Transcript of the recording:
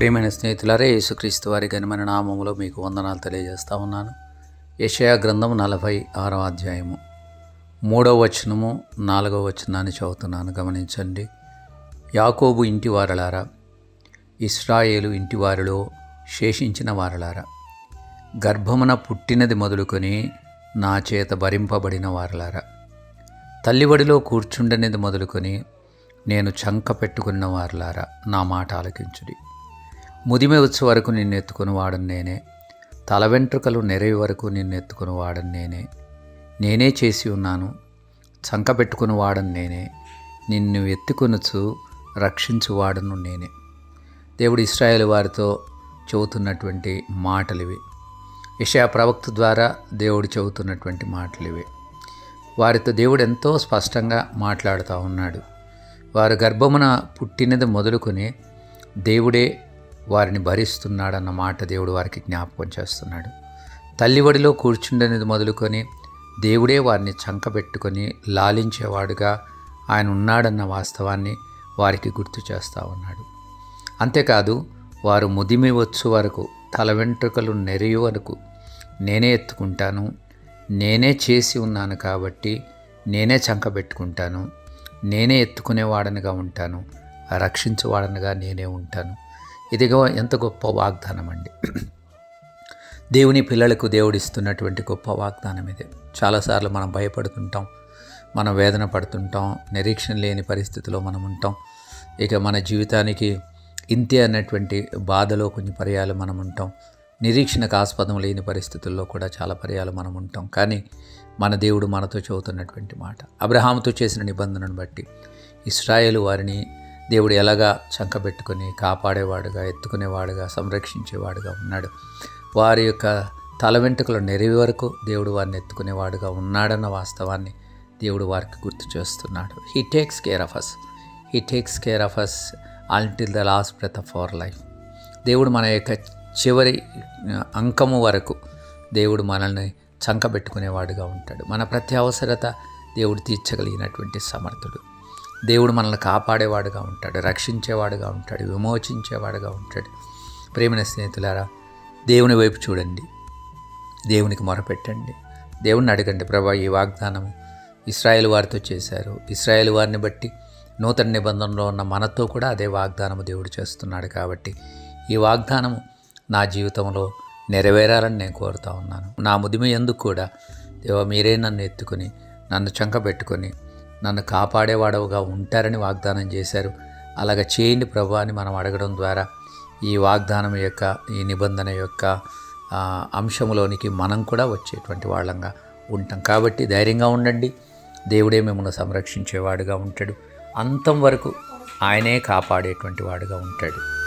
ప్రియమైన స్నేహితులారే యేసుక్రీస్తు వారి ఘనమైన నామములో మీకు వందనాలు తెలియజేస్తా ఉన్నాను యెషయా గ్రంథం నలభై ఆరో అధ్యాయము మూడవ వచనము నాలుగవ వచనాన్ని చదువుతున్నాను గమనించండి యాకోబు ఇంటి వారలారా ఇస్రాయేలు ఇంటి వారిలో శేషించిన వారలారా గర్భమున పుట్టినది మొదలుకొని నా చేత భరింపబడిన వారలారా తల్లివడిలో కూర్చుండనిది మొదలుకొని నేను చంక పెట్టుకున్న వారలారా నా మాట ఆలకించుడి ముదిమె వచ్చే వరకు నిన్ను ఎత్తుకుని వాడను నేనే తల వెంట్రుకలు నెరవి వరకు నిన్ను ఎత్తుకుని వాడను నేనే నేనే చేసి ఉన్నాను చంక పెట్టుకుని వాడను నేనే నిన్ను ఎత్తుకొనుచు రక్షించు వాడను నేనే దేవుడు ఇస్రాయేల్ వారితో చెబుతున్నటువంటి మాటలు ఇవి యషయా ప్రవక్త ద్వారా దేవుడు చెబుతున్నటువంటి మాటలు ఇవి వారితో దేవుడు ఎంతో స్పష్టంగా మాట్లాడుతూ ఉన్నాడు వారు గర్భమున పుట్టినది మొదలుకొని దేవుడే వారిని భరిస్తున్నాడన్న మాట దేవుడు వారికి జ్ఞాపకం చేస్తున్నాడు తల్లివడిలో కూర్చుండనిది మొదలుకొని దేవుడే వారిని చంకబెట్టుకొని లాలించేవాడుగా ఆయన ఉన్నాడన్న వాస్తవాన్ని వారికి గుర్తు చేస్తూ ఉన్నాడు అంతేకాదు వారు ముదిమి వచ్చు వరకు తల వెంట్రుకలు నెరియు వరకు నేనే ఎత్తుకుంటాను నేనే చేసి ఉన్నాను కాబట్టి నేనే చంకబెట్టుకుంటాను నేనే ఎత్తుకునేవాడనిగా ఉంటాను రక్షించేవాడనిగా నేనే ఉంటాను ఇదిగో ఎంత గొప్ప వాగ్దానం అండి దేవుని పిల్లలకు దేవుడిస్తున్నటువంటి గొప్ప వాగ్దానం ఇది చాలాసార్లు మనం భయపడుతుంటాం మనం వేదన పడుతుంటాం నిరీక్షణ లేని పరిస్థితిలో మనం ఉంటాం ఇక మన జీవితానికి ఇంతే అన్నటువంటి బాధలో కొన్ని పర్యాలు మనం ఉంటాం నిరీక్షణకు ఆస్పదం లేని పరిస్థితుల్లో కూడా చాలా పర్యాలు మనం ఉంటాం కానీ మన దేవుడు మనతో చెబుతున్నటువంటి మాట అబ్రహాముతో చేసిన నిబంధనను బట్టి ఇస్రాయేల్ వారిని దేవుడు ఎలాగా చంకబెట్టుకొని కాపాడేవాడుగా ఎత్తుకునేవాడుగా సంరక్షించేవాడుగా ఉన్నాడు వారి యొక్క తల వెంట్రుకల నెరవి వరకు దేవుడు వారిని ఎత్తుకునేవాడుగా ఉన్నాడన్న వాస్తవాన్ని దేవుడు వారికి గుర్తు చేస్తున్నాడు he takes care of us he takes care of us until the last breath of our life దేవుడు మన యొక్క చివరి అంకము వరకు దేవుడు మనల్ని చంకబెట్టుకునేవాడుగా ఉంటాడు మన ప్రతి అవసరత దేవుడు తీర్చగలిగినటువంటి సమర్థుడు దేవుడు మనల్ని కాపాడేవాడుగా ఉంటాడు రక్షించేవాడుగా ఉంటాడు విమోచించేవాడుగా ఉంటాడు ప్రేమైన స్నేహితులారా దేవుని వైపు చూడండి దేవునికి మొరపెట్టండి దేవుణ్ణి అడగండి ప్రభా ఈ వాగ్దానం ఇస్రాయేల్ వారితో చేశారు ఇస్రాయేల్ వారిని బట్టి నూతన నిబంధనలో ఉన్న మనతో కూడా అదే వాగ్దానము దేవుడు చేస్తున్నాడు కాబట్టి ఈ వాగ్దానము నా జీవితంలో నెరవేరాలని నేను కోరుతా ఉన్నాను నా ముదిమి ఎందుకు కూడా దేవ మీరే నన్ను ఎత్తుకొని నన్ను చంకబెట్టుకొని నన్ను కాపాడేవాడవుగా ఉంటారని వాగ్దానం చేశారు అలాగ చేయండి ప్రభు అని మనం అడగడం ద్వారా ఈ వాగ్దానం యొక్క ఈ నిబంధన యొక్క అంశంలోనికి మనం కూడా వచ్చేటువంటి వాళ్ళంగా ఉంటాం కాబట్టి ధైర్యంగా ఉండండి దేవుడే మిమ్మల్ని సంరక్షించేవాడుగా ఉంటాడు అంతం వరకు ఆయనే కాపాడేటువంటి వాడుగా ఉంటాడు